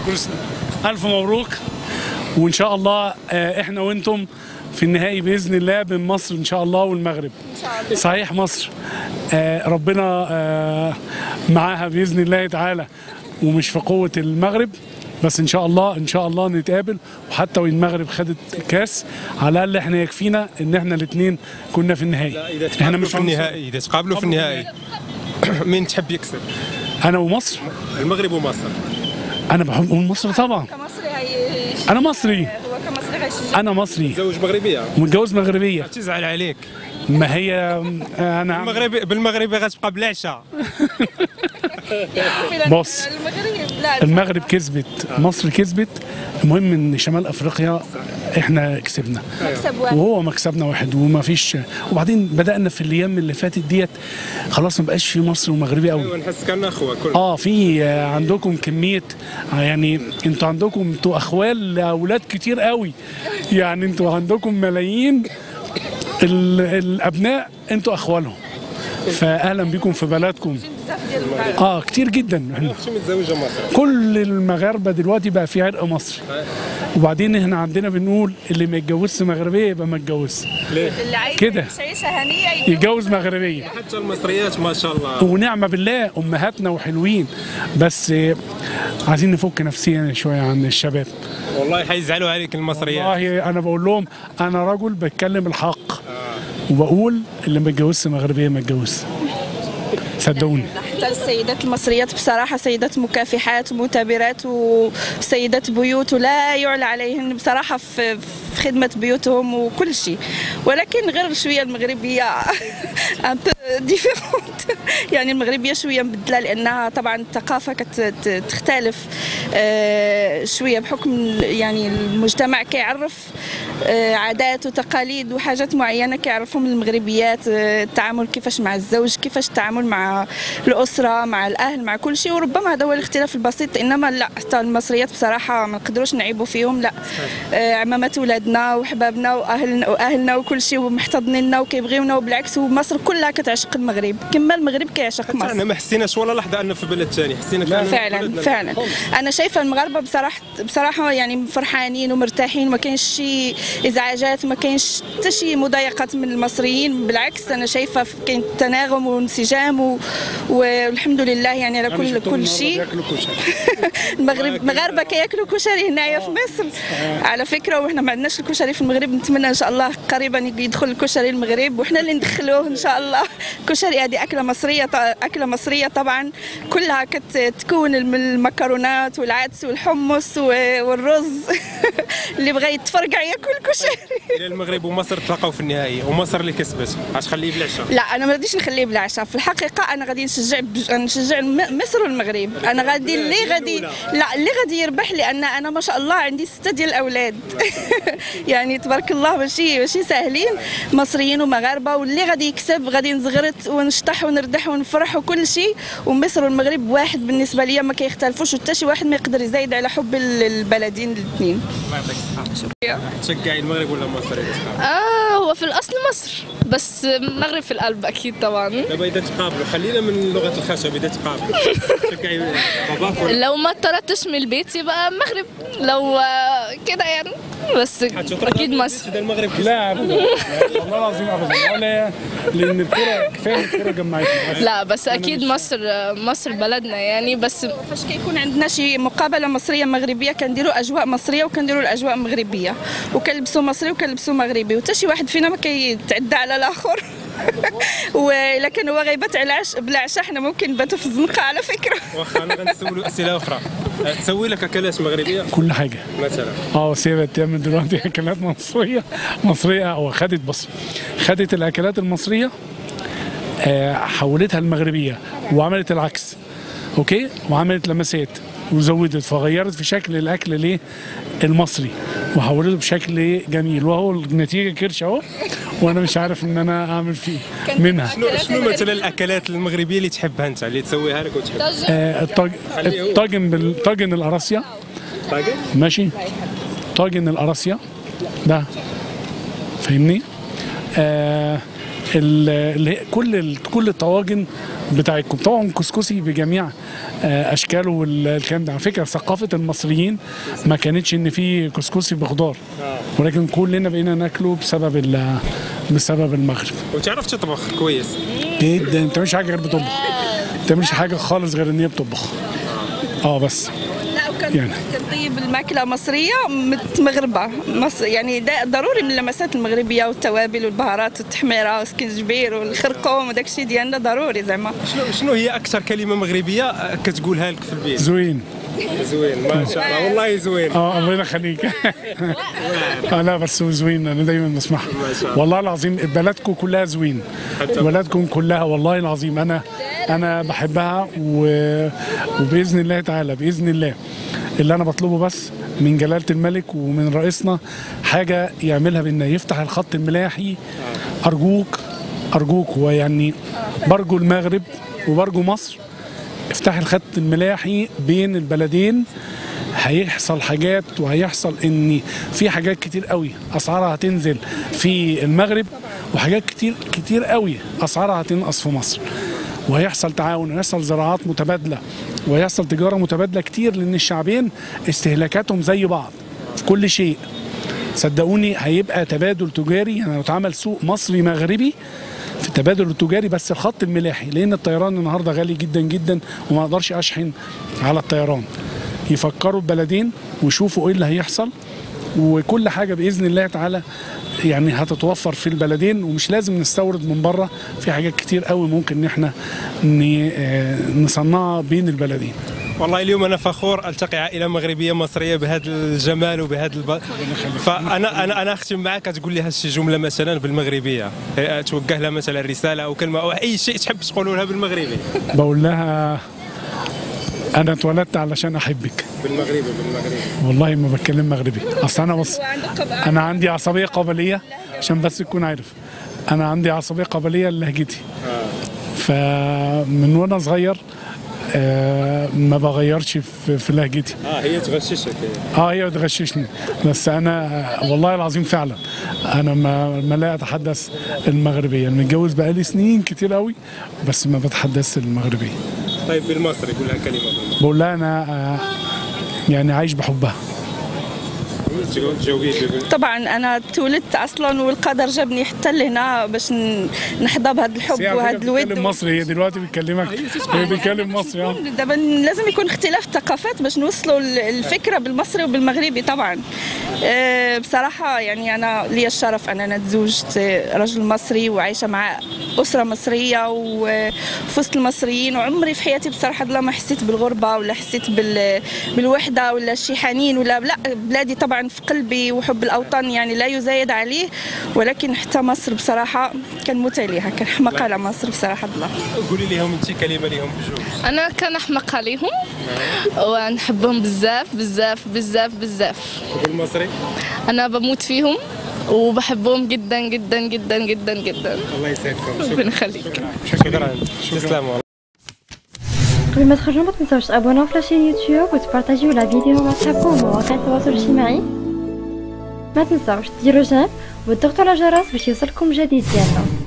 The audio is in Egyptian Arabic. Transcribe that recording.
كل سنة. الف مبروك وان شاء الله آه، احنا وانتم في النهائي باذن الله بين مصر ان شاء الله والمغرب صحيح مصر آه، ربنا آه، معاها باذن الله تعالى ومش في قوه المغرب بس ان شاء الله ان شاء الله نتقابل وحتى وان المغرب خدت كاس على الاقل احنا يكفينا ان احنا الاثنين كنا في النهائي اذا تقابلوا في النهائي اذا تقابلوا في النهائي مين تحب يكسب انا ومصر المغرب ومصر انا بحب مصر طبعا كمصري هي انا مصري هو كمصري غيشجع انا مصري زوج مغربيه ومتجوز مغربيه تزعل عليك ما هي انا المغربي بالمغربي غتبقى بلا عشاء بص. المغرب لا المغرب كسبت مصر كسبت المهم ان شمال افريقيا احنا كسبنا مكسب واحد وهو مكسبنا واحد وما فيش وبعدين بدانا في الايام اللي فاتت ديت خلاص ما بقاش في مصر ومغربي قوي ونحس كنا اخوه كل اه في آه، عندكم كميه آه، يعني انتوا عندكم انتوا اخوال لاولاد كتير قوي يعني انتوا عندكم ملايين ال- الابناء انتوا اخوالهم فاهلا بكم في بلدكم بزاف ديال المغاربه اه كتير جدا احنا اختي متزوجه مصر كل المغاربه دلوقتي بقى في عرق مصري وبعدين احنا عندنا بنقول اللي ما يتجوزش مغربيه يبقى ما يتجوزش اللي عايش كده. يعيش عيشه هنيه يتجوز مغربيه حتى المصريات ما شاء الله ونعمه بالله امهاتنا وحلوين بس آه، عايزين نفك نفسيا شويه عن الشباب والله حيزعلوا عليك المصريات والله انا بقول لهم انا رجل بتكلم الحق وبقول اللي ما يتجوزش مغربيه ما يتجوزش صدقوني حتى السيدات المصريات بصراحة سيدات مكافحات ومثابرات وسيدات بيوت ولا يعلى عليهن بصراحة في في خدمة بيوتهم وكل شيء ولكن غير شوية المغربية un peu différente يعني المغربية شوية مبدلة لأنها طبعا الثقافة كتختلف شوية بحكم يعني المجتمع كيعرف آه، عادات وتقاليد وحاجات معينة كيعرفهم المغربيات آه، التعامل كيفاش مع الزوج كيفاش التعامل مع الأسرة مع الأهل مع كل شيء وربما هذا هو الاختلاف البسيط إنما لا حتى المصريات بصراحة ما نقدروش نعيبوا فيهم لا آه، عمامات ولادنا وحبابنا وأهلنا وأهلنا وكل شيء ومحتضنيننا وكيبغيونا وبالعكس ومصر كلها كتعشق المغرب كما المغرب كيعشق مصر انا ما حسيناش ولا لحظه انه في بلد ثاني حسينا كأننا في فعلا بلدنا. فعلا انا شايفه المغاربه بصراحه بصراحه يعني فرحانين ومرتاحين ما كاينش شي ازعاجات ما كاينش حتى شي مضايقات من المصريين بالعكس انا شايفه كاين تناغم وانسجام و... والحمد لله يعني على كل كل شيء المغرب المغاربه كياكلوا كشري هنايا في مصر على فكره وحنا ما عندناش الكشري في المغرب نتمنى ان شاء الله قريبا يدخل الكشري المغرب وحنا اللي ندخلوه ان شاء الله الكشري هذه اكله مصريه ط- اكله مصريه طبعا كلها كتكون من المكرونات والعدس والحمص و- والرز اللي بغى يتفرقع ياكل كشري الى المغرب ومصر تلاقاو في النهائي ومصر اللي كسبت عاد خليه بالعشاء لا انا ما غاديش نخليه بالعشاء في الحقيقه انا غادي نشجع بج- نشجع م- مصر والمغرب انا غادي اللي غادي لا اللي غادي يربح لان انا ما شاء الله عندي سته ديال الاولاد يعني تبارك الله ماشي ماشي ساهلين مصريين ومغاربه واللي غادي يكسب غادي نزغرت ونشطح ونردح ونفرح وكل شيء ومصر والمغرب واحد بالنسبه ليا ما كيختلفوش وحتى شي واحد ما يقدر يزايد على حب ال- البلدين الاثنين الله يعطيك الصحه تشجعي المغرب ولا مصر إذا تقابلوا؟ آه هو في الأصل مصر بس المغرب في القلب أكيد طبعا دابا اذا تقابلوا خلينا من لغه الخشب اذا تقابلوا تشجعي باباك ولا لو ما اضطرتش من البيت يبقى المغرب لو آه، كده يعني بس حتشوفوا أكيد الرابط مصر اذا المغرب كسب. لا ابدا والله العظيم ابدا ولا لان الكره كفايه الكره جمعتنا لا بس أكيد مصر آه، مصر بلدنا يعني بس فاش كيكون عندنا شي مقابله مصريه مغربيه كنديروا اجواء مصريه وكنديروا الاجواء مغربيه وكنلبسوا مصري وكنلبسوا مغربي وحتى شي واحد فينا ما كيتعدى على الاخر والا كان هو غيبات على عش بلا عشاء حنا ممكن نباتوا في الزنقه على فكره واخا انا غنسولو اسئله اخرى أه، تسوي لك اكلات مغربيه كل حاجه مثلا اه سيبت تعمل دلوقتي اكلات مصريه مصريه او خدت بص خدت الاكلات المصريه آه حولتها المغربيه وعملت العكس اوكي وعملت لمسات وزودت فغيرت في شكل الاكل ليه المصري وحولته بشكل جميل وهو النتيجه كرش اهو وانا مش عارف ان انا اعمل فيه منها شنو شنو مثلا الاكلات المغربيه اللي تحبها انت اللي تسويها لك وتحب آه الطاج- الطاجن بال- طاجن القراصيه طاجن ماشي طاجن القراصية ده فاهمني آه ال- اللي هي كل ال- كل الطواجن بتاعتكم طبعا كسكسي بجميع آه، اشكاله والكلام ده على فكره ثقافه المصريين ما كانتش ان في كسكسي بخضار ولكن كلنا بقينا ناكله بسبب ال- بسبب المغرب وتعرف تطبخ كويس جدا ما بتعملش حاجه غير بتطبخ ما بتعملش حاجه خالص غير ان هي بتطبخ اه بس لا وكان يعني. كان طيب الماكله مصريه متمغربه مصر يعني دا ضروري من اللمسات المغربيه والتوابل والبهارات والتحميره والسكنجبير والخرقوم وداك الشيء ديالنا ضروري زعما شنو شنو هي اكثر كلمه مغربيه آه، كتقولها لك في البيت زوين زوين ما شاء الله والله زوين اه الله يخليك اه لا بس هو زوين انا دايما بسمعها والله العظيم بلدكم كلها زوين بلدكم كلها والله العظيم انا انا بحبها و... وباذن الله تعالى باذن الله اللي انا بطلبه بس من جلاله الملك ومن رئيسنا حاجه يعملها بان يفتح الخط الملاحي ارجوك ارجوك ويعني برجو المغرب وبرجو مصر افتح الخط الملاحي بين البلدين هيحصل حاجات وهيحصل ان في حاجات كتير قوي اسعارها هتنزل في المغرب وحاجات كتير كتير قوي اسعارها هتنقص في مصر وهيحصل تعاون ويحصل زراعات متبادله ويحصل تجاره متبادله كتير لان الشعبين استهلاكاتهم زي بعض في كل شيء صدقوني هيبقى تبادل تجاري يعني لو اتعمل سوق مصري مغربي في التبادل التجاري بس الخط الملاحي لان الطيران النهارده غالي جدا جدا وما اقدرش اشحن على الطيران يفكروا ببلدين ويشوفوا ايه اللي هيحصل وكل حاجه باذن الله تعالى يعني هتتوفر في البلدين ومش لازم نستورد من بره في حاجات كتير قوي ممكن ان احنا ن- آه، نصنعها بين البلدين والله اليوم انا فخور التقي عائله مغربيه مصريه بهذا الجمال وبهذا الب... فانا انا انا اختم معك تقول لي هالشي جمله مثلا بالمغربيه إيه، توجه لها مثلا رساله او كلمه او اي شيء تحب تقوله لها بالمغربي بقول لها انا اتولدت علشان احبك بالمغربي بالمغربي والله ما بتكلم مغربي اصل انا بص انا عندي عصبيه قبليه عشان بس تكون عارف انا عندي عصبيه قبليه لهجتي فمن وانا صغير آه ما بغيرش في, في لهجتي اه هي تغششك اه هي بتغششني بس انا آه، والله العظيم فعلا انا ما ما لا اتحدث المغربيه أنا متجوز بقالي سنين كتير قوي بس ما بتحدث المغربيه طيب بالمصري قول لها كلمه بالمصري بقول لها انا آه يعني عايش بحبها تجاوبيه بال- طبعا انا تولدت اصلا والقدر جابني حتى لهنا باش ن- نحظى بهذا الحب وهذا الود بتتكلم مصري هي دلوقتي بتكلمك هي بتتكلم مصري اه دابا لازم يكون اختلاف الثقافات باش نوصلوا ال- الفكره بالمصري وبالمغربي طبعا آه، بصراحه يعني انا لي الشرف ان انا تزوجت رجل مصري وعايشه مع اسره مصريه وفي وسط المصريين وعمري في حياتي بصراحه الله ما حسيت بالغربه ولا حسيت بال بالوحده ولا شي حنين ولا لا بلادي طبعا في قلبي وحب الاوطان يعني لا يزايد عليه ولكن حتى مصر بصراحه كان متاليها كان حماق على مصر بصراحه الله قولي لهم انت كلمه لهم بجوج انا كنحمق عليهم ونحبهم بزاف بزاف بزاف بزاف بالمصري انا بموت فيهم وبحبهم جدا جدا جدا جدا جدا الله يسعدكم ربنا يخليك شكرا تسلم والله قبل ما تخرجوا ما تنساوش تابوناو في لاشين يوتيوب وتبارطاجيو لا فيديو مع صحابكم ومواقع التواصل الاجتماعي ما تنساوش ديروا جيم وتضغطوا على الجرس باش يوصلكم جديد ديالنا